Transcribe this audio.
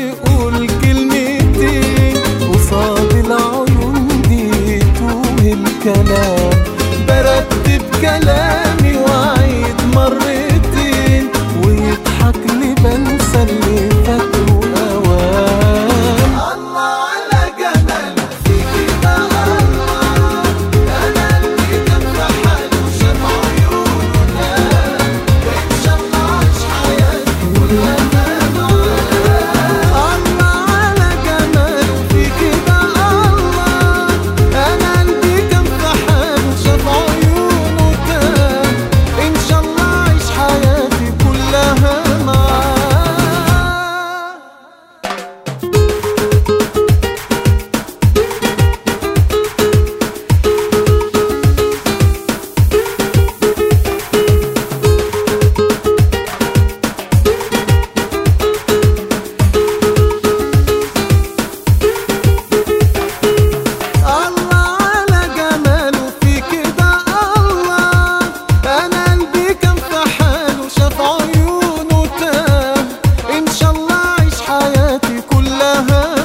يقول كلمتين قصاد العيون دي توه الكلام برتب كلامي واعيد مرتين ويضحك لي بنسى اللي فاكره اوام الله على جمالك فيكي بقى الله انا اللي كان في حاله شاف عيونه ان شاء الله عايش حياتي كلها معاه الله على جمالك فيكي بقى الله انا قلبي كان في حاله شاف عيونه تاه ان شاء الله عايش حياتي كلها معاه الله على جماله في كده الله انا قلبي كان في حاله شاف عيونه تاه ان شاء الله عيش حياتي كلها